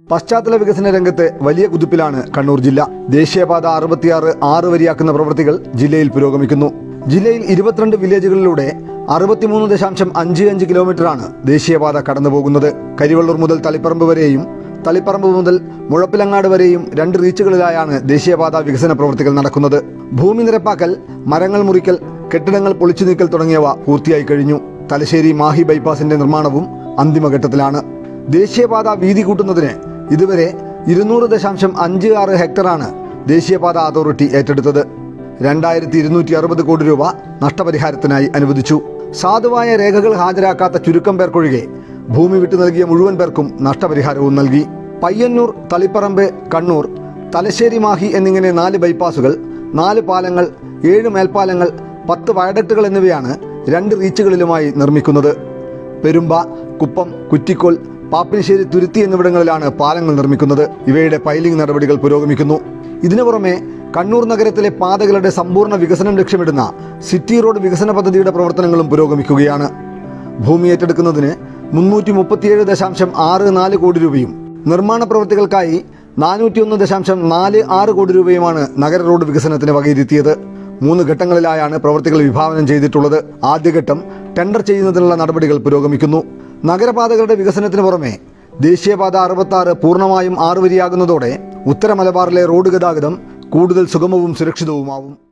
പശ്ചാത്തല വികസന രംഗത്ത് വലിയ കുതിപ്പിലാണ് കണ്ണൂർ ജില്ല ദേശീയപാത അറുപത്തിയാറ് ആറ് വരിയാക്കുന്ന പ്രവൃത്തികൾ ജില്ലയിൽ പുരോഗമിക്കുന്നു ജില്ലയിൽ ഇരുപത്തിരണ്ട് വില്ലേജുകളിലൂടെ അറുപത്തിമൂന്ന് ദശാംശം അഞ്ച് അഞ്ച് കിലോമീറ്ററാണ് ദേശീയപാത കടന്നുപോകുന്നത് കരിവള്ളൂർ മുതൽ തളിപ്പറമ്പ് വരെയും തളിപ്പറമ്പ് മുതൽ മുഴപ്പിലങ്ങാട് വരെയും രണ്ട് റീച്ചുകളിലായാണ് ദേശീയപാത വികസന പ്രവൃത്തികൾ നടക്കുന്നത് ഭൂമി നിരപ്പാക്കൽ മരങ്ങൾ മുറിക്കൽ കെട്ടിടങ്ങൾ പൊളിച്ചു നീക്കൽ തുടങ്ങിയവ പൂർത്തിയായി കഴിഞ്ഞു തലശ്ശേരി മാഹി ബൈപ്പാസിന്റെ നിർമ്മാണവും അന്തിമഘട്ടത്തിലാണ് ദേശീയപാത വീതി കൂട്ടുന്നതിന് ഇതുവരെ ഇരുന്നൂറ് ദശാംശം അഞ്ച് ആറ് ഹെക്ടറാണ് ദേശീയപാത അതോറിറ്റി ഏറ്റെടുത്തത് രണ്ടായിരത്തി ഇരുന്നൂറ്റി അറുപത് കോടി രൂപ നഷ്ടപരിഹാരത്തിനായി അനുവദിച്ചു സാധുവായ രേഖകൾ ഹാജരാക്കാത്ത ചുരുക്കം പേർക്കൊഴികെ ഭൂമി വിട്ടു നൽകിയ മുഴുവൻ പേർക്കും നഷ്ടപരിഹാരവും നൽകി പയ്യന്നൂർ തളിപ്പറമ്പ് കണ്ണൂർ തലശ്ശേരി മാഹി എന്നിങ്ങനെ നാല് ബൈപ്പാസുകൾ നാല് പാലങ്ങൾ ഏഴ് മേൽപ്പാലങ്ങൾ പത്ത് വയഡക്റ്റുകൾ എന്നിവയാണ് രണ്ട് റീച്ചുകളിലുമായി നിർമ്മിക്കുന്നത് പെരുമ്പ കുപ്പം കുറ്റിക്കോൽ പാപ്പിനിശ്ശേരി തുരുത്തി എന്നിവിടങ്ങളിലാണ് പാലങ്ങൾ നിർമ്മിക്കുന്നത് ഇവയുടെ പൈലിംഗ് നടപടികൾ പുരോഗമിക്കുന്നു ഇതിനു പുറമെ കണ്ണൂർ നഗരത്തിലെ പാതകളുടെ സമ്പൂർണ്ണ വികസനം ലക്ഷ്യമിടുന്ന സിറ്റി റോഡ് വികസന പദ്ധതിയുടെ പ്രവർത്തനങ്ങളും പുരോഗമിക്കുകയാണ് ഭൂമി ഏറ്റെടുക്കുന്നതിന് മുന്നൂറ്റി മുപ്പത്തിയേഴ് ദശാംശം ആറ് നാല് കോടി രൂപയും നിർമ്മാണ പ്രവൃത്തികൾക്കായി നാനൂറ്റിയൊന്ന് ദശാംശം നാല് ആറ് കോടി രൂപയുമാണ് നഗര റോഡ് വികസനത്തിന് വകയിരുത്തിയത് മൂന്ന് ഘട്ടങ്ങളിലായാണ് പ്രവൃത്തികൾ വിഭാവനം ചെയ്തിട്ടുള്ളത് ആദ്യഘട്ടം ടെൻഡർ ചെയ്യുന്നതിനുള്ള നടപടികൾ പുരോഗമിക്കുന്നു നഗരപാതകളുടെ വികസനത്തിന് പുറമെ ദേശീയപാത അറുപത്തി പൂർണ്ണമായും ആറുവരിയാകുന്നതോടെ ഉത്തര മലബാറിലെ റോഡ് ഗതാഗതം കൂടുതൽ സുഗമവും സുരക്ഷിതവുമാവും